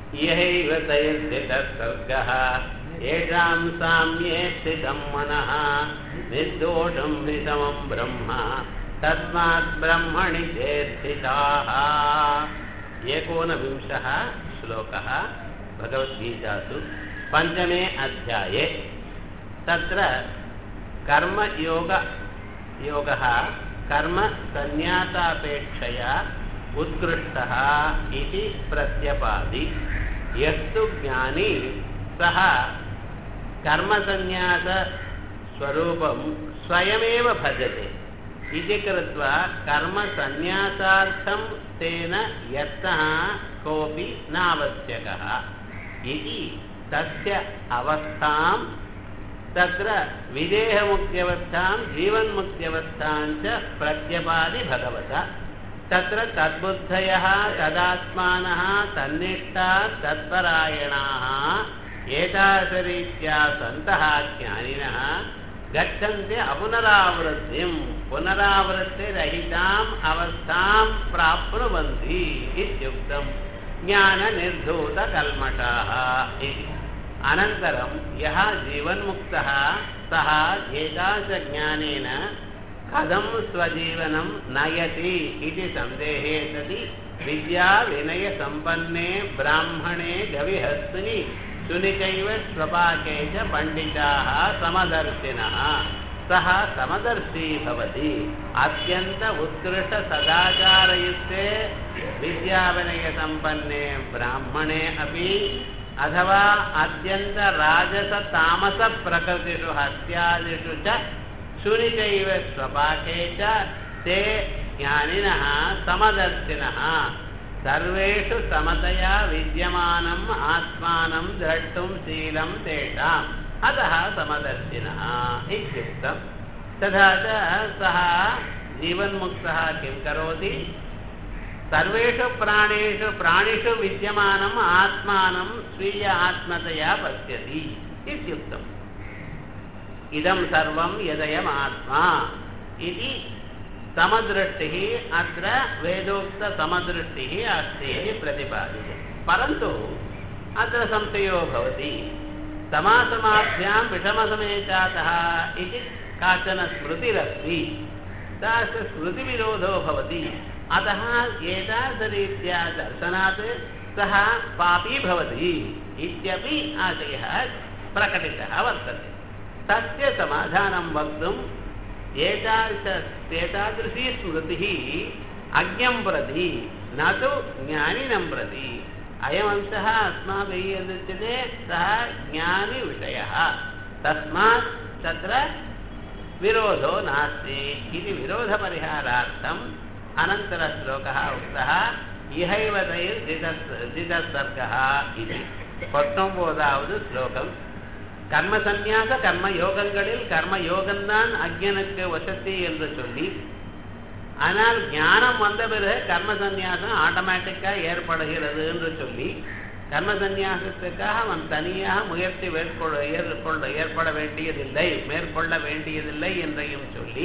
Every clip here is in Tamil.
यहैव तैर्थितः सर्गः येषां साम्ये स्थितं मनः निर्दोषं हि समं ब्रह्म तस्मात् ब्रह्मणि ते स्थिताः एकोनविंशः श्लोकः भगवद्गीतासु पञ्चमे अध्याये तत्र कर्मयोग योगः कर्मसन्न्यासापेक्षया उत्कृष्टः इति प्रत्यपादि यस्तु ज्ञानी सः कर्मसन्न्यासस्वरूपं स्वयमेव भजते इति कृत्वा कर्मसन्न्यासार्थं तेन यत्नः कोऽपि नावश्यकः इति तस्य अवस्थां तत्र विदेहमुक्त्यवस्थां जीवन्मुक्त्यवस्थां च प्रत्यपादि भगवता तत्र तद्बुद्धयः तदात्मानः तन्निष्ठा तत्परायणाः एतादृशरीत्या सन्तः ज्ञानिनः गच्छन्ति अपुनरावृत्तिं पुनरावृत्तिरहिताम् अवस्थां प्राप्नुवन्ति इत्युक्तं ज्ञाननिर्धूतकल्मषाः इति अनन्तरं यः जीवन्मुक्तः सः एतादृशज्ञानेन कथं स्वजीवनं नयति इति सन्देहे सति विद्याविनयसम्पन्ने ब्राह्मणे गविहस्तिनि सुनिचैव स्वपाके च पण्डिताः समदर्शिनः सः समदर्शी भवति अत्यन्त उत्कृष्टसदाचारयुक्ते विद्याविनयसम्पन्ने ब्राह्मणे अपि अथवा अत्यन्तराजसतामसप्रकृतिषु हत्यादिषु च सुनिचैव स्वपाके च ते ज्ञानिनः समदर्शिनः सर्वेषु समतया विद्यमानम् आत्मानं द्रष्टुं शीलं तेषाम् अतः समदर्शिनः इत्युक्तं तथा च सः जीवन्मुक्तः किं करोति सर्वेषु प्राणेषु प्राणिषु विद्यमानम् आत्मानं स्वीय आत्मतया पश्यति इत्युक्तम् इदं सर्वं यदयमात्मा इति समदृष्टिः अत्र वेदोक्तसमदृष्टिः अस्ति इति प्रतिपाद्यते परन्तु अत्र संशयो भवति समासमाभ्यां विषमसमेचातः इति काचन स्मृतिरस्ति तादृश स्मृतिविरोधो भवति अतः एतादृशरीत्या दर्शनात् सः पापी भवति इत्यपि आशयः प्रकटितः वर्तते तस्य समाधानं वक्तुम् एतादृश एतादृशी स्मृतिः अज्ञं प्रति न तु ज्ञानिनं प्रति अयमंशः अस्माभिः यदुच्यते सः ज्ञानिविषयः तस्मात् तत्र विरोधो नास्ति इति विरोधपरिहारार्थम् अनन्तरश्लोकः उक्तः इहैव तैर्जितसर्गः इति பத்தொன்பதாவது ஸ்லோகம் கர்ம சந்நியாச கர்ம யோகங்களில் கர்ம யோகம்தான் அக்ஞனுக்கு வசதி என்று சொல்லி ஆனால் ஞானம் வந்த பிறகு கர்ம சந்நியாசம் ஆட்டோமேட்டிக்காக ஏற்படுகிறது என்று சொல்லி கர்ம சந்நியாசத்துக்காக அவன் தனியாக முயற்சி மேற்கொள்ள ஏற்கொள்ள ஏற்பட வேண்டியதில்லை மேற்கொள்ள வேண்டியதில்லை என்றையும் சொல்லி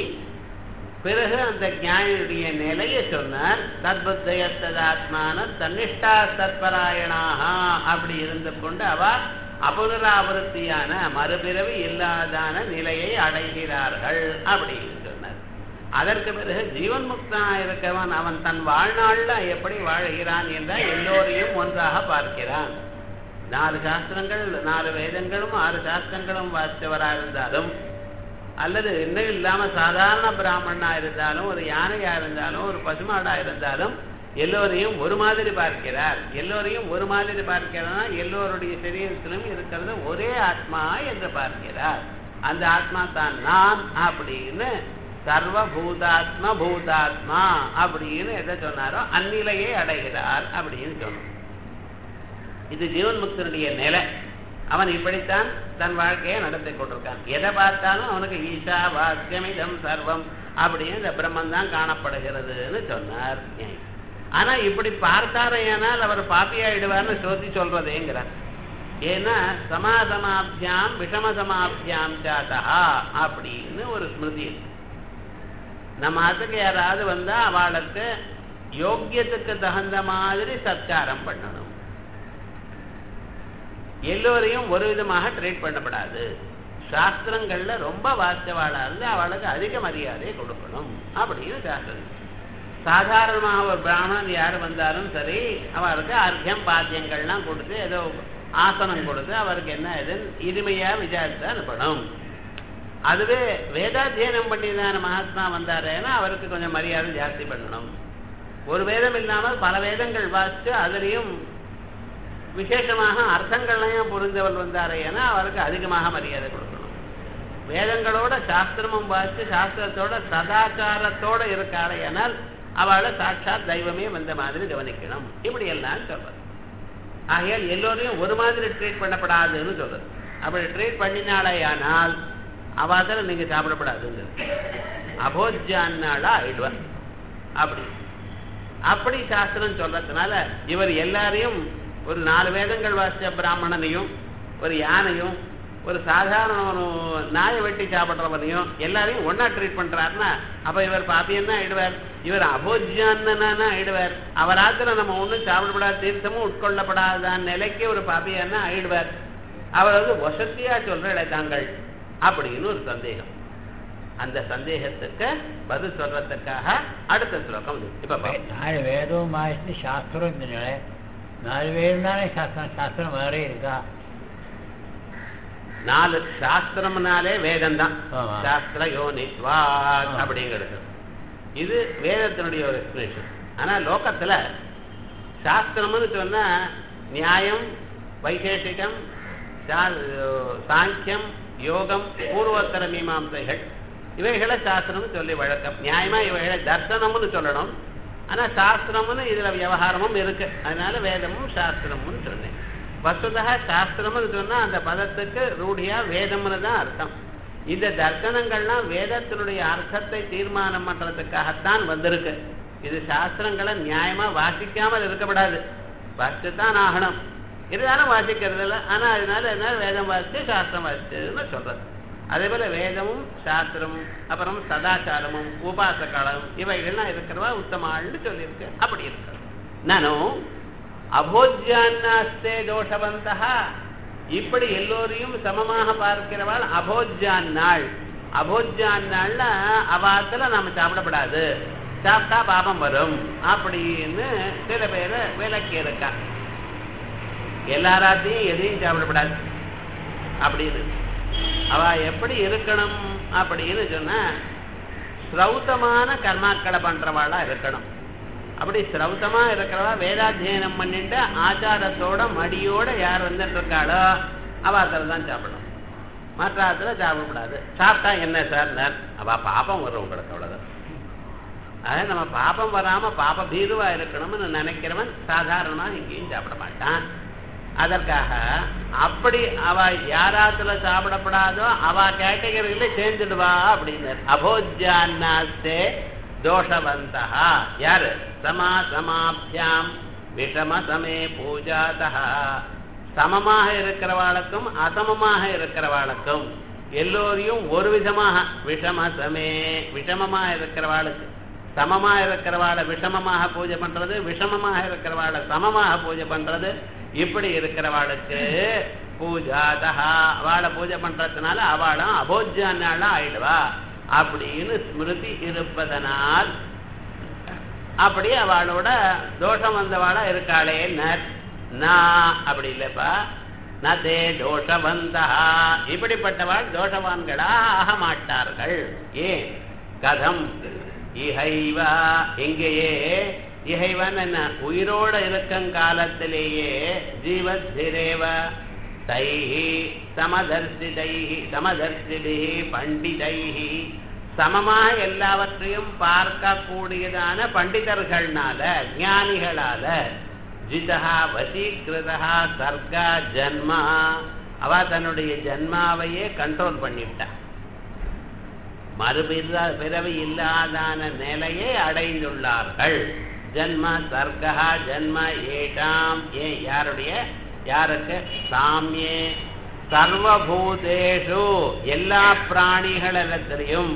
பிறகு அந்த ஞானியுடைய நிலையை சொன்னார் தத்புத்தயத்ததாத்மான தன்னிஷ்டா தத்பராயணாக அப்படி இருந்து கொண்டு அவ அபுனராவருத்தியான மறுபிறவி இல்லாதான நிலையை அடைகிறார்கள் அப்படின்னு சொன்னார் அதற்கு பிறகு ஜீவன் முக்தனாக இருக்கவன் அவன் தன் வாழ்நாளில் எப்படி வாழ்கிறான் என்றால் எல்லோரையும் ஒன்றாக பார்க்கிறான் நாலு சாஸ்திரங்கள் நாலு வேதங்களும் ஆறு சாஸ்திரங்களும் வாசித்தவராக இருந்தாலும் அல்லது இன்னும் இல்லாமல் சாதாரண பிராமணனா இருந்தாலும் ஒரு யானையா இருந்தாலும் ஒரு பசுமாடா இருந்தாலும் எல்லோரையும் ஒரு மாதிரி பார்க்கிறார் எல்லோரையும் ஒரு மாதிரி பார்க்கிறார் எல்லோருடைய சரீரத்திலும் இருக்கிறது ஒரே ஆத்மா என்று பார்க்கிறார் அந்த ஆத்மா தான் நான் அப்படின்னு சர்வபூதாத்மா பூதாத்மா அப்படின்னு எதை சொன்னாரோ அந்நிலையை அடைகிறார் அப்படின்னு சொன்னோம் இது ஜீவன் முக்தனுடைய நிலை அவன் இப்படித்தான் தன் வாழ்க்கையை நடத்தி கொண்டிருக்கான் எதை பார்த்தாலும் அவனுக்கு ஈஷா வாக்கியமிதம் சர்வம் அப்படின்னு இந்த பிரம்மன் தான் காணப்படுகிறதுன்னு சொன்னார் ஆனா இப்படி பார்த்தாரையானால் அவர் பாப்பியாயிடுவார்னு சோதி சொல்றதேங்கிறார் ஏன்னா சமாசமாபியாம் விஷமசமாபியாம் சாத்தா அப்படின்னு ஒரு ஸ்மிருதி நம்ம அதுக்கு யாராவது வந்தா அவளுக்கு யோக்கியத்துக்கு தகுந்த மாதிரி சத்காரம் பண்ணணும் எல்லோரையும் ஒரு விதமாக ட்ரீட் பண்ணப்படாது சாஸ்திரங்கள்ல ரொம்ப வாசியவாளா இருந்து அவளுக்கு அதிக மரியாதை கொடுக்கணும் அப்படின்னு சாஸ்திரம் சாதாரணமாக ஒரு பிராமணன் யார் வந்தாலும் சரி அவருக்கு அர்க்கியம் பாத்தியங்கள்லாம் கொடுத்து ஏதோ ஆசனம் கொடுத்து அவருக்கு என்ன இதுன்னு இனிமையா விசாரித்து அனுப்பணும் அதுவே வேதாத்தியனம் பண்ணிதான மகாத்மா வந்தாருன்னா அவருக்கு கொஞ்சம் மரியாதை ஜாஸ்தி பண்ணணும் ஒரு வேதம் இல்லாமல் பல வேதங்கள் வாசித்து அதுலேயும் விசேஷமாக அர்த்தங்களையும் புரிந்தவர் வந்தாரே ஏன்னா அவருக்கு அதிகமாக மரியாதை கொடுக்கணும் வேதங்களோட சாஸ்திரமும் வாசித்து சாஸ்திரத்தோட சதாச்சாரத்தோட இருக்காளே ஆனால் அவளை சாட்சாத் தெய்வமே வந்த மாதிரி கவனிக்கணும் இப்படி எல்லாம் சொல்றது ஆகையால் எல்லோரையும் ஒரு மாதிரி ட்ரீட் பண்ணப்படாதுன்னு சொல்றது அப்படி ட்ரீட் பண்ணினாலே ஆனால் அவாதில் நீங்க சாப்பிடப்படாதுங்க அபோஜான்னாளா ஆயிடுவார் அப்படி அப்படி சாஸ்திரம் சொல்றதுனால இவர் எல்லாரையும் ஒரு நாலு வேதங்கள் வாசிச்ச பிராமணனையும் ஒரு யானையும் ஒரு சாதாரண ஒரு நாயை வெட்டி சாப்பிட்றவனையும் எல்லாரையும் ஒன்னா ட்ரீட் பண்றாருன்னா அப்ப இவர் பாப்பியன்னா ஆயிடுவார் இவர் அபோஜான்னா ஆயிடுவார் அவராத்துல நம்ம ஒன்றும் சாப்பிடப்படாத தீர்த்தமும் உட்கொள்ளப்படாத நிலைக்கு ஒரு பாப்பியன்னா ஆயிடுவார் அவர் வந்து வசதியா சொல்ற தாங்கள் அப்படின்னு ஒரு சந்தேகம் அந்த சந்தேகத்துக்கு பதில் சொல்றதுக்காக அடுத்த ஸ்லோகம் இது. இப்ப பாப்போம். நாலு வேதம் வாசித்து சாஸ்திரம் இந்த நிலை நாலு வேதம் தானே சாஸ்திரம் சாஸ்திரம் வேறே இருக்கா நாலு சாஸ்திரம்னாலே வேதம் தான் ஆமா. சாஸ்திர யோனித்வா ஆ. அப்படிங்கிறது இது வேதத்தினுடைய ஒரு எக்ஸ்பிளேஷன் ஆனா லோகத்துல சாஸ்திரம்னு சொன்னா நியாயம் வைசேஷிகம் சா- சாங்கியம் யோகம் பூர்வோத்தர மீமாம்சைகள் இவைகளை சாஸ்திரம்னு சொல்லி வழக்கம் நியாயமா இவைகளை தர்சனம்னு சொல்லணும் ஆனா சாஸ்திரம்னு இதுல விவகாரமும் இருக்கு அதனால வேதமும் சாஸ்திரம்னு சொன்னேன் வசுதா சாஸ்திரம்னு சொன்னா அந்த பதத்துக்கு ரூಢியா வேதம்னு தான் அர்த்தம் இந்த தர்சனங்கள்லாம் வேதத்தினுடைய அர்த்தத்தை தீர்மானம் பண்றதுக்காகத்தான் வந்திருக்கு இது சாஸ்திரங்களை நியாயமா வாசிக்காமல் இருக்கப்படாது வாசிச்சுத்தான் ஆகணும் இருந்தாலும் வாசிக்கிறது இல்லை ஆனா அதனால என்ன வேதம் வாசிச்சு சாஸ்திரம் வாசிச்சதுன்னு சொல்றது அதே போல வேதமும் சாஸ்திரமும் அப்புறம் சதாச்சாரமும் உபாசகாலம் இவைகள்லாம் இருக்கிறவா உத்தமாள்னு சொல்லியிருக்கு அப்படி இருக்கு நானும் அபோஜ்யான்னாஸ்தே தோஷவந்தா இப்படி எல்லோரையும் சமமாக பார்க்கிறவாள் அபோஜ்யான்னாள் அபோஜ்யான்னாள்ல அவாத்துல நாம சாப்பிடப்படாது சாப்பிட்டா பாபம் வரும் அப்படின்னு சில பேரை விலக்கி இருக்கா எல்லாராத்தையும் எதையும் சாப்பிடப்படாது அப்படின்னு அவ எப்படி இருக்கணும் அப்படின்னு சொன்னா ஸ்ரௌத்தமான கர்மாக்களை பண்றவாளா இருக்கணும் அப்படி ஸ்ரௌத்தமா இருக்கிறவா வேதாத்தியனம் பண்ணிட்டு ஆச்சாரத்தோட மடியோட யார் வந்துட்டு இருக்காளோ அவ அதில் தான் சாப்பிடணும் மற்ற ஆத்துல சாப்பிடக்கூடாது சாப்பிட்டா என்ன சார் அவ பாப்பம் வரும் உங்களுக்கு அவ்வளவுதான் அதாவது நம்ம பாப்பம் வராம பாப்ப பீருவா இருக்கணும்னு நினைக்கிறவன் சாதாரணமா எங்கேயும் சாப்பிட மாட்டான் அதற்காக அப்படி அவ யாராத்துல சாப்பிடப்படாதோ அவ கேட்டகரியில சேர்ந்துடுவா அப்படின்னு அபோஜான்னாஸ்தே தோஷவந்தா யாரு சமா சமாபியாம் விஷம சமே பூஜாதா சமமாக இருக்கிறவாளுக்கும் அசமமாக இருக்கிறவாளுக்கும் எல்லோரையும் ஒரு விதமாக விஷம சமே விஷமமாக இருக்கிறவாளுக்கு சமமா இருக்கிறவாளை விஷமமாக பூஜை பண்றது விஷமமாக இருக்கிறவாளை சமமாக பூஜை பண்றது இப்படி இருக்கிறவாளுக்கு பூஜாதா அவளை பூஜை பண்றதுனால அவளும் அபோஜானால ஆயிடுவா அப்படின்னு ஸ்மிருதி இருப்பதனால் அப்படி அவளோட தோஷம் வந்தவாளா இருக்காளே நான் அப்படி இல்லப்பா நதே தோஷவந்தா இப்படிப்பட்டவாள் தோஷவான்களா ஆக மாட்டார்கள் ஏன் கதம் இஹைவா எங்கேயே இஹைவன் என்ன உயிரோட இருக்கும் காலத்திலேயே ஜீவத்திரேவ தைஹி சமதர்சிதைஹி சமதர்சிபிஹி பண்டிதைஹி சமமா எல்லாவற்றையும் பார்க்கக்கூடியதான பண்டிதர்கள்னால ஞானிகளால ஜிதா வசீகிருதா சர்க்கா ஜன்மா அவ தன்னுடைய ஜன்மாவையே கண்ட்ரோல் பண்ணிவிட்டா மறுபிற பிறவி இல்லாதான நிலையை அடைந்துள்ளார்கள் ஜன்ம சர்க்கா ஜன்ம ஏஷாம் ஏ யாருடைய யாருக்கு சாமியே சர்வபூதேஷு எல்லா பிராணிகளிடத்திலையும்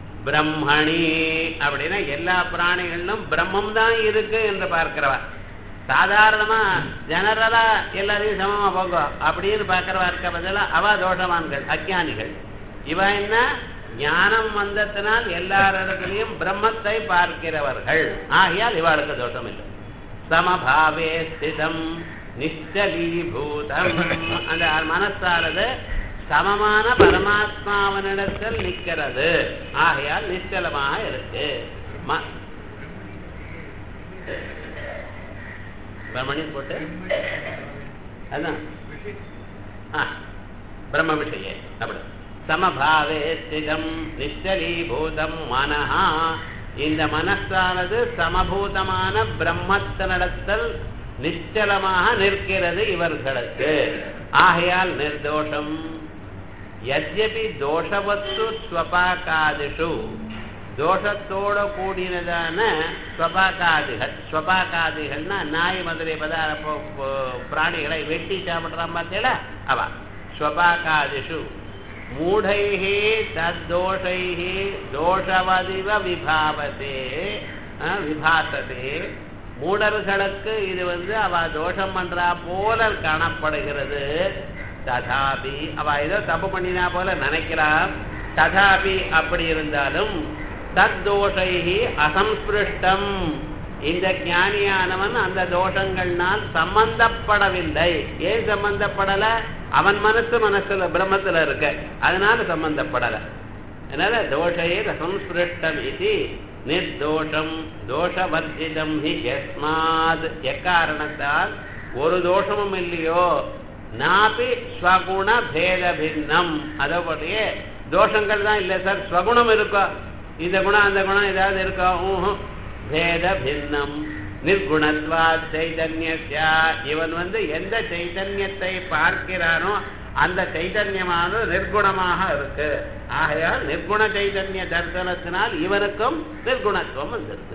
பிரம்மணி அப்படின்னா எல்லா பிராணிகளிலும் பிரம்மம் தான் இருக்கு என்று பார்க்கிறவா சாதாரணமா ஜெனரலா எல்லாரையும் சமமா போங்க அப்படின்னு பார்க்கறவா இருக்க பதிலா அவ தோஷவான்கள் அஜானிகள் இவ என்ன ஞானம் வந்தத்தினால் எல்லாரிடத்திலையும் பிரம்மத்தை பார்க்கிறவர்கள் ஆகையால் இவாளுக்கு தோஷம் இல்லை சமபாவே ஸ்திதம் நிச்சலீபூதம் அந்த மனசானது சமமான பரமாத்மாவனிடத்தில் நிற்கிறது ஆகையால் நிச்சலமாக இருக்கு ம- பிரம்மணி போட்டு அதான் ஆ பிரம்ம விஷய அப்படி சமபாவே ஸ்திதம் நிச்சலீபூதம் மனஹா இந்த மனசானது சமபூதமான பிரம்மத்தினிடத்தில் நிச்சலமாக நிற்கிறது இவர்களுக்கு ஆகையால் நிர்தோஷம் யத்யபி தோஷவத்து ஸ்வபாகாதிஷு தோஷத்தோட கூடினதான ஸ்வபாகாதிகள் ஸ்வபாகாதிகள்னா நாய் முதலிய பதார போ- போ- பிராணிகளை வெட்டி சாப்பிடுறான் பார்த்தீங்களா அவ ஸ்வபாகாதிஷு மூடைः தத்தோஷைः தோஷவதிவ விபாவதே அஹ், விபாசதே மூடர்களுக்கு இது வந்து அவ தோஷம் பண்றா போல காணப்படுகிறது ததாபி அவ ஏதோ தப்பு பண்ணினா போல நினைக்கிறான் ததாபி அப்படி இருந்தாலும் தத்தோஷைஹி அசம்ஸ்பிருஷ்டம் இந்த ஞானியானவன் அந்த தோஷங்கள்னால் சம்பந்தப்படவில்லை ஏன் சம்பந்தப்படல அவன் மனசு மனசுல பிரம்மத்துல இருக்க அதனால சம்பந்தப்படல அதனால தோஷையே சம்ஸ்பிருஷ்டம் இது நிர்தோஷம் தோஷவர்ஜிதம் ஹி யஸ்மாத் எக்காரணத்தால் ஒரு தோஷமும் இல்லையோ நாபி ஸ்வகுண பேத பின்னம் அதோடைய தோஷங்கள் தான் இல்லை சார் ஸ்வகுணம் இருக்கும் இந்த குணம் அந்த குணம் ஏதாவது இருக்கும் ஊஹும். பேத பின்னம் நிர்குணத்வா சைதன்யஸ்யா இவன் வந்து எந்த சைதன்யத்தை பார்க்கிறானோ அந்த சைதன்யமானது நிர்குணமாக இருக்கு ஆகையால் நிர்குண சைதன்ய தர்சனத்தினால் இவனுக்கும் நிர்குணத்துவம் வந்துருது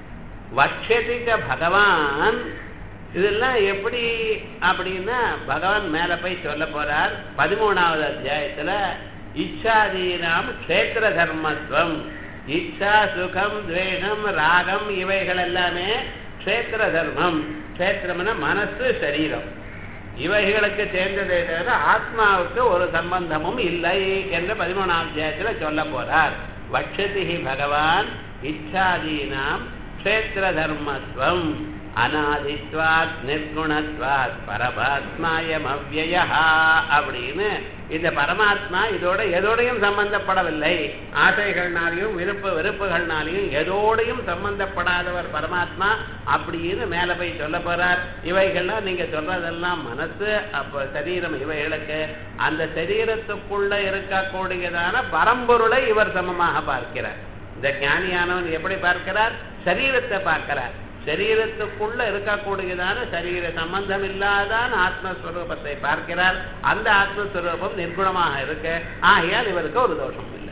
வட்சதிக பகவான் இதெல்லாம் எப்படி அப்படின்னா பகவான் மேல போய் சொல்ல போறார் பதிமூணாவது அத்தியாயத்துல இச்சாதீனாம் க்ஷேத்திர தர்மத்துவம் இச்சா சுகம் துவேஷம் ராகம் இவைகள் எல்லாமே க்ஷேத்திர தர்மம் க்ஷேத்திரம்னா மனசு சரீரம் இவைகளுக்கு சேர்ந்ததே தவிர ஆத்மாவுக்கு ஒரு சம்பந்தமும் இல்லை என்று பதிமூணாம் அத்தியாயத்துல சொல்ல போறார் வட்சதிகி பகவான் இச்சாதீனாம் க்ஷேத்திர தர்மத்துவம் அநாதித்வாத் நிர்குணத்வாத் பரமாத்மாயம் அவ்வய அப்படின்னு இந்த பரமாத்மா இதோட எதோடையும் சம்பந்தப்படவில்லை ஆசைகள்னாலையும் விருப்ப வெறுப்புகள்னாலையும் எதோடையும் சம்பந்தப்படாதவர் பரமாத்மா அப்படின்னு மேல போய் சொல்ல போறார் இவைகள்லாம் நீங்க சொல்றதெல்லாம் மனசு அப்ப சரீரம் இவைகளுக்கு அந்த சரீரத்துக்குள்ள இருக்கக்கூடியதான பரம்பொருளை இவர் சமமாக பார்க்கிறார் இந்த ஞானியானவன் எப்படி பார்க்கிறார் சரீரத்தை பார்க்கிறார் சரீரத்துக்குள்ள இருக்கக்கூடியதான சரீர சம்பந்தம் இல்லாதான் ஆத்மஸ்வரூபத்தை பார்க்கிறார் அந்த ஆத்மஸ்வரூபம் நிர்குணமாக இருக்கு ஆகையால் இவருக்கு ஒரு தோஷம் இல்லை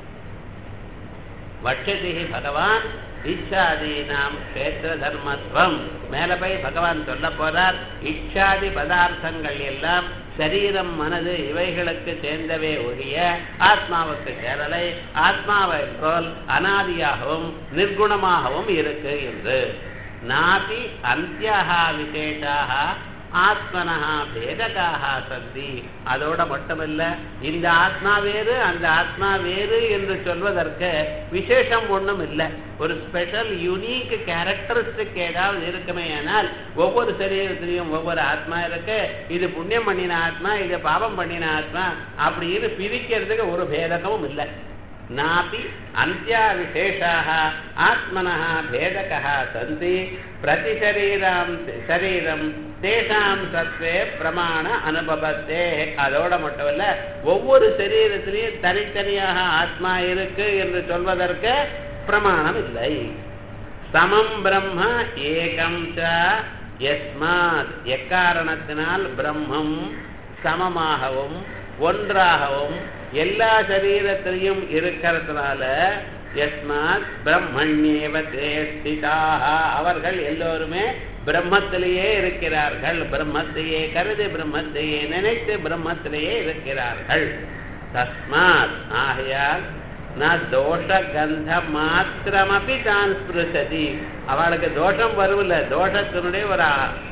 வட்சதிகி பகவான் இச்சாதீனாம் கஷேத்திர தர்மத்துவம் மேல போய் பகவான் சொல்ல போறார் இச்சாதி பதார்த்தங்கள் எல்லாம் சரீரம் மனது இவைகளுக்கு சேர்ந்தவே ஒழிய ஆத்மாவுக்கு சேரலை ஆத்மாவை போல் அனாதியாகவும் நிர்குணமாகவும் இருக்கு என்று நாபி அந்தியாக விசேஷாக ஆத்மனஹா பேதகாக சந்தி அதோட மட்டுமல்ல இந்த ஆத்மா வேறு அந்த ஆத்மா வேறு என்று சொல்வதற்கு விசேஷம் ஒண்ணும் இல்லை ஒரு ஸ்பெஷல் யூனிக் கேரக்டரிஸ்டிக் ஏதாவது இருக்குமே ஆனால் ஒவ்வொரு சரீரத்திலையும் ஒவ்வொரு ஆத்மா இருக்கு இது புண்ணியம் பண்ணின ஆத்மா இது பாவம் பண்ணின ஆத்மா அப்படின்னு பிரிக்கிறதுக்கு ஒரு பேதகமும் இல்லை नापि अन्त्याविशेषाः आत्मनः भेदकः सन्ति प्रतिशरीरां शरीரம் தேசாம் சத்வே பிரமாண அனுபவத்தே அதோட மட்டும் இல்ல ஒவ்வொரு சரீரத்திலையும் தனித்தனியாக ஆத்மா இருக்கு என்று சொல்வதற்கு பிரமாணம் இல்லை சமம் பிரம்ம ஏகம் ச யஸ்மாத் எக்காரணத்தினால் பிரம்மம் சமமாகவும் ஒன்றாகவும் எல்லா சரீரத்திலையும் இருக்கிறதுனால யஸ்மாத் பிரம்மண்யேவ தேஷ்டிதாக அவர்கள் எல்லோருமே பிரம்மத்திலேயே இருக்கிறார்கள் பிரம்மத்தையே கருதி பிரம்மத்தையே நினைத்து பிரம்மத்திலேயே இருக்கிறார்கள் தஸ்மாத் ஆகையால் நான் தோஷ கந்த மாத்திரமப்பி தான் ஸ்பிருசதி அவளுக்கு தோஷம் வருவில்ல தோஷத்தினுடைய ஒரு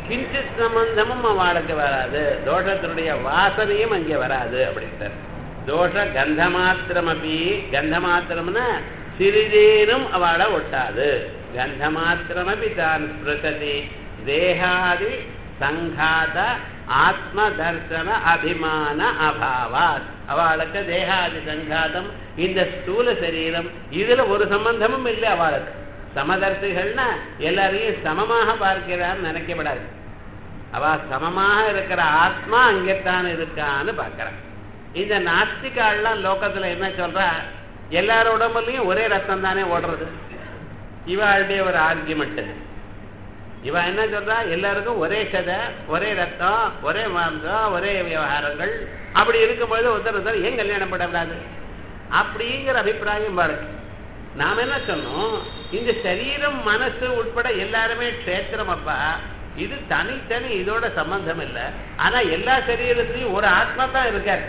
கிஞ்சித் சம்பந்தமும் அவளுக்கு வராது தோஷத்தினுடைய வாசனையும் அங்கே வராது அப்படின்ட்டார் தோஷ கந்தமாத்திரமபி கந்தமாத்திரம்னா சிறிதேனும் அவளை ஒட்டாது கந்தமாத்திரமபி தான் ஸ்பிருசதி தேகாதி சங்காத ஆத்ம தர்சன அபிமான அபாவாத் அவளுக்கு தேகாதி சங்காதம் இந்த ஸ்தூல சரீரம் இதுல ஒரு சம்பந்தமும் இல்லை அவளுக்கு சமதர்சிகள்னா எல்லாரையும் சமமாக பார்க்கிறான்னு நினைக்கப்படாது அவ சமமாக இருக்கிற ஆத்மா அங்கேத்தான் இருக்கான்னு பார்க்கறான் இந்த நாஸ்திகால்லாம் லோகத்துல என்ன சொல்றா எல்லாரோட உடம்புலையும் ஒரே ரத்தம் தானே ஓடுறது இவாளுடைய ஒரு ஆர்கியுமெண்ட் இவ என்ன சொல்றா எல்லாருக்கும் ஒரே சதை ஒரே ரத்தம் ஒரே மாம்சம் ஒரே விவகாரங்கள் அப்படி இருக்கும்பொழுது ஒருத்தர் ஒருத்தர் ஏன் கல்யாணம் பண்ணக்கூடாது அப்படிங்கிற அபிப்பிராயம் பாருங்க நாம என்ன சொன்னோம் இந்த சரீரம் மனசு உட்பட எல்லாருமே க்ஷேத்திரம் அப்பா இது தனித்தனி இதோட சம்பந்தம் இல்லை ஆனா எல்லா சரீரத்திலையும் ஒரு ஆத்மா தான் இருக்காரு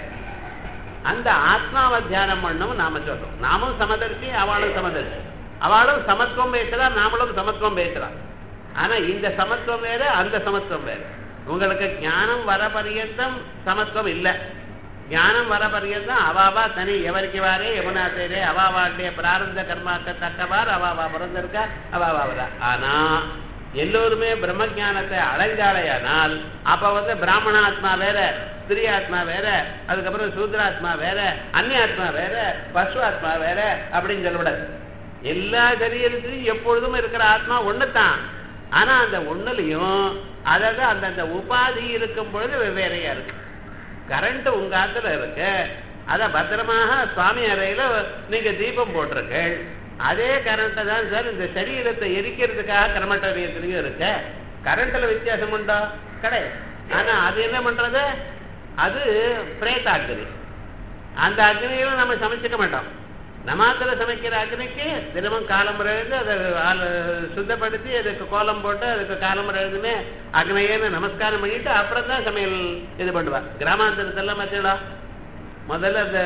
அந்த ஆத்மாவை தியானம் பண்ணவும் நாம சொல்றோம் நாமும் சமதர்சி அவளும் சமதர்சி அவளும் சமத்துவம் பேசுறா நாமளும் சமத்துவம் பேசுறா ஆனா இந்த சமத்துவம் வேற அந்த சமத்துவம் வேற உங்களுக்கு ஞானம் வர பரியந்தம் சமத்துவம் இல்லை ஞானம் வர பரியந்தம் அவாவா தனி எவருக்கு வாரே யமுனா தேரே அவாவாடைய பிராரந்த கர்மாக்க தக்கவார் அவாவா பிறந்திருக்கா அவாவா வரா ஆனா எல்லோருமே பிரம்ம ஞானத்தை அடைஞ்சாலையானால் அப்ப வந்து பிராமணாத்மா வேற ஸ்திரீ ஆத்மா வேற அதுக்கப்புறம் சூத்ராத்மா வேற அந்நியாத்மா வேற பசு ஆத்மா வேற அப்படின்னு சொல்லக்கூடாது எல்லா சரீரத்திலையும் எப்பொழுதும் இருக்கிற ஆத்மா ஒண்ணுதான் ஆனா அந்த ஒண்ணுலயும் அதாவது அந்தந்த உபாதி இருக்கும் பொழுது வெவ்வேறையா இருக்கு கரண்ட் உங்க ஆத்துல இருக்கு அத பத்திரமாக சுவாமி அறையில நீங்க தீபம் போட்டிருக்கீள் அதே கரண்ட்டை தான் சார் இந்த சரீரத்தை எரிக்கிறதுக்காக கிரமட்டரியத்திலையும் இருக்கு கரண்ட்ல வித்தியாசம் உண்டோ கிடையாது ஆனா அது என்ன பண்றது அது பிரேதாக்கினி அந்த அக்னியில நம்ம சமைச்சுக்க மாட்டோம் நமாத்துல சமைக்கிற அக்னிக்கு தினமும் காலம்புரை எழுந்து அதை ஆளு- சுத்தப்படுத்தி அதுக்கு கோலம் போட்டு அதுக்கு காலம்புரை எழுதுமே அக்னையேன்னு நமஸ்காரம் பண்ணிட்டு அப்புறம் தான் சமையல் இது பண்ணுவா கிராமாந்தரத்தெல்லாம் பார்த்தீங்களா முதல்ல அந்த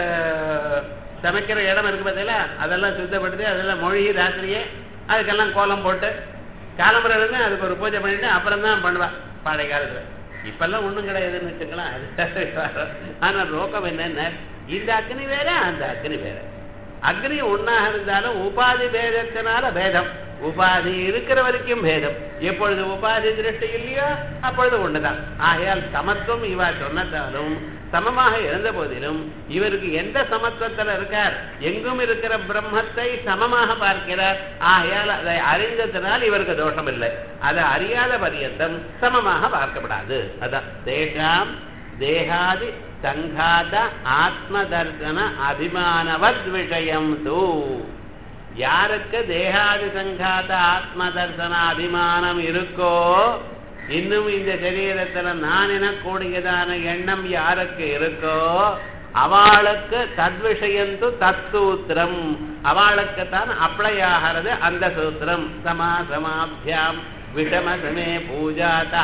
சமைக்கிற இடம் இருக்கு பார்த்தீங்களா அதெல்லாம் சுத்தப்படுத்தி அதெல்லாம் மொழி ராத்திரியே அதுக்கெல்லாம் கோலம் போட்டு காலம்புரை எழுந்து அதுக்கு ஒரு பூஜை பண்ணிட்டு அப்புறம் தான் பண்ணுவா பழைய காலத்துல இப்பெல்லாம் ஒண்ணும் கிடையாதுன்னு வச்சுக்கலாம் அது ஆனா நோக்கம் என்னன்னா இந்த அக்னி வேற அந்த அக்னி வேற அக்னி ஒன்னாக இருந்தாலும் உபாதி பேதத்தினால பேதம் உபாதி இருக்கிற வரைக்கும் பேதம் எப்பொழுது உபாதி திருஷ்டி இல்லையோ அப்பொழுது ஒண்ணுதான் ஆகையால் சமத்துவம் இவா சொன்னதாலும் சமமாக இருந்த போதிலும் இவருக்கு எந்த சமத்துவத்துல இருக்கார் எங்கும் இருக்கிற பிரம்மத்தை சமமாக பார்க்கிறார் ஆகையால் அதை அறிந்ததனால் இவருக்கு தோஷம் இல்லை அதை அறியாத பரியந்தம் சமமாக பார்க்கப்படாது அதான் தேஷாம் தேகாதி சங்காத ஆத்ம தர்சன அபிமானவத் விஷயம் தூ யாருக்கு தேகாதி சங்காத ஆத்ம தர்சன அபிமானம் இருக்கோ இன்னும் இந்த சரீரத்துல நான் எனக்கூடியதான எண்ணம் யாருக்கு இருக்கோ அவளுக்கு தத்விஷயந்து தத்சூத்திரம் அவளுக்கு தான் அப்ளை ஆகிறது அந்த சூத்திரம் சமா சமாபியாம் விஷமசமே பூஜாதா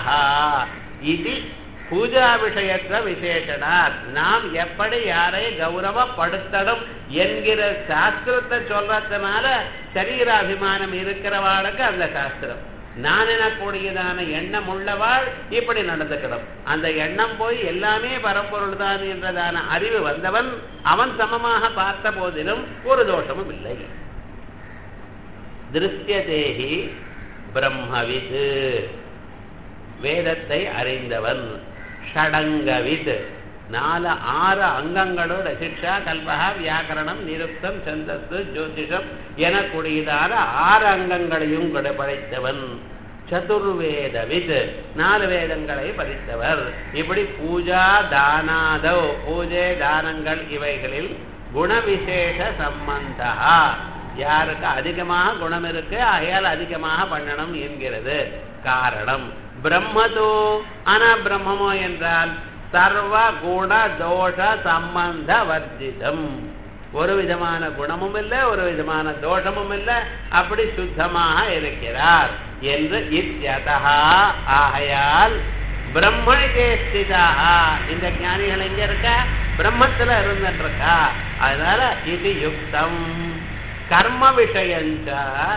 இது பூஜா விஷயத்த விசேஷனார் நாம் எப்படி யாரை கௌரவப்படுத்தணும் என்கிற சாஸ்திரத்தை சொல்றதுனால சரீராபிமானம் இருக்கிறவாளுக்கு அந்த சாஸ்திரம் நான் எனக்கூடியதான எண்ணம் உள்ளவாள் இப்படி நடந்துக்கணும் அந்த எண்ணம் போய் எல்லாமே பரம்பொருள் தான் என்றதான அறிவு வந்தவன் அவன் சமமாக பார்த்த போதிலும் ஒரு தோஷமும் இல்லை திருஷ்யதேகி பிரம்மவித் வேதத்தை அறிந்தவன் ஷடங்கவித் நாலு ஆறு அங்கங்களோட சிக்ஷா கல்பகா வியாக்கரணம் நிருப்தம் சந்தஸ்து ஜோதிஷம் எனக்கூடியதான ஆறு அங்கங்களையும் கூட படைத்தவன் சதுர்வேதவித் நாலு வேதங்களை படித்தவர் இப்படி பூஜா தானாதோ பூஜை தானங்கள் இவைகளில் குணவிசேஷ சம்பந்தா யாருக்கு அதிகமாக குணம் இருக்கு ஆகையால் அதிகமாக பண்ணணும் என்கிறது காரணம் பிரம்மதோ ஆனா பிரம்மமோ என்றால் சர்வ குண தோஷ சம்பந்த வர்ஜிதம் ஒரு விதமான குணமும் இல்லை ஒரு விதமான தோஷமும் இல்லை அப்படி சுத்தமாக இருக்கிறார் என்று இத்தியதா ஆகையால் பிரம்மணிகே ஸ்திதாக இந்த ஞானிகள் எங்க இருக்கா பிரம்மத்துல இருந்துட்டு இருக்கா அதனால இது யுக்தம் கர்ம விஷயஞ்ச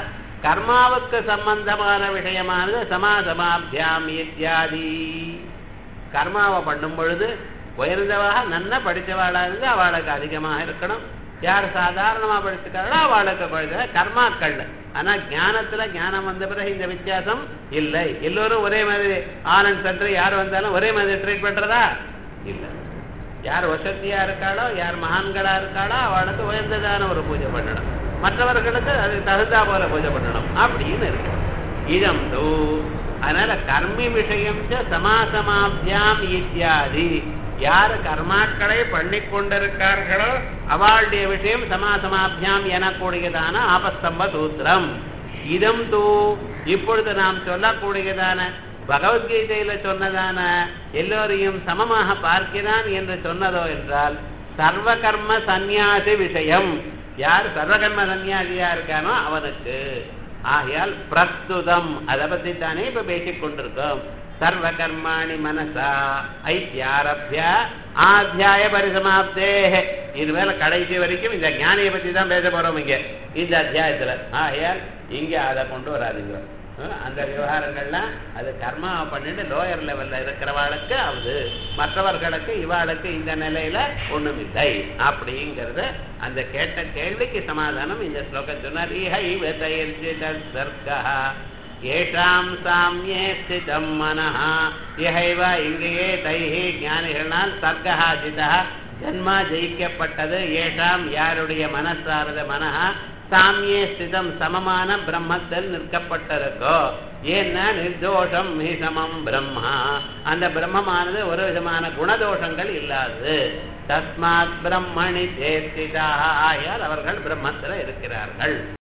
கர்மாவுக்கு சம்பந்தமான விஷயமானது சமாசமாபியாம் இத்தியாதி கர்மாவை பண்ணும் பொழுது உயர்ந்தவாக நன்னா படித்தவாளா இருந்து அவளுக்கு அதிகமாக இருக்கணும் யார் சாதாரணமா படிச்சுக்கிறாளோ அவளுக்கு படித்த கர்மாக்கள் ஆனா ஞானத்துல ஞானம் வந்த பிறகு இந்த வித்தியாசம் இல்லை எல்லோரும் ஒரே மாதிரி ஆனந்த் சென்டர் யார் வந்தாலும் ஒரே மாதிரி ட்ரீட் பண்றதா இல்லை யார் வசதியா இருக்காளோ யார் மகான்களா இருக்காளோ அவளுக்கு உயர்ந்ததான ஒரு பூஜை பண்ணணும் மற்றவர்களுக்கு அது தகுந்தா போல பூஜை பண்ணணும் அப்படின்னு இருக்கு இதம் தூ அதனால கர்மி விஷயம் சமாசமாபியாம் இத்தியாதி யார் கர்மாக்களை பண்ணி கொண்டிருக்கார்களோ அவளுடைய விஷயம் சமாசமாபியாம் எனக்கூடியதான ஆபஸ்தம்ப சூத்திரம் இதம் தூ இப்பொழுது நாம் சொல்லக்கூடியதான பகவத்கீதையில சொன்னதான எல்லோரையும் சமமாக பார்க்கிறான் என்று சொன்னதோ என்றால் சர்வ கர்ம சந்நியாசி விஷயம் யார் சர்வகர்ம சந்நியாசியா இருக்கானோ அவனுக்கு ஆகையால் பிரஸ்துதம் அதை பத்தி தானே இப்ப பேசிக் கொண்டிருக்கோம் சர்வ கர்மாணி மனசா ஐத்தியாரபிய ஆத்தியாய பரிசமாப்தே இது மேல கடைசி வரைக்கும் இந்த ஞானியை பத்தி தான் பேச போறோம் இங்க இந்த அத்தியாயத்துல ஆகையால் இங்க அதை கொண்டு வராதுங்க அந்த விவகாரங்கள்லாம் அது கர்மாவை பண்ணிட்டு லோயர் லெவல்ல இருக்கிறவாளுக்கு அது மற்றவர்களுக்கு இவாளுக்கு இந்த நிலையில ஒண்ணும் இல்லை அப்படிங்கறது அந்த கேட்ட கேள்விக்கு சமாதானம் இந்த ஸ்லோகம் சொன்னார் இஹைவ தயிர்ஜித சர்க்கா ஏஷாம் சாமியே ஸ்திதம் மனஹ இஹைவ இங்கேயே தைஹி ஞானிகளால் சர்க்கா ஜிதா ஜன்மா ஜெயிக்கப்பட்டது ஏஷாம் யாருடைய மனசாரத மனஹா சாமியே ஸ்திதம் சமமான பிரம்மத்தில் நிற்கப்பட்டிருக்கோ ஏன்னா நிர்தோஷம் சமம் பிரம்மா அந்த பிரம்மமானது ஒரு விதமான குணதோஷங்கள் இல்லாதது தஸ்மாத் பிரம்மணி தேர்த்திதாக ஆயால் அவர்கள் பிரம்மத்தில் இருக்கிறார்கள்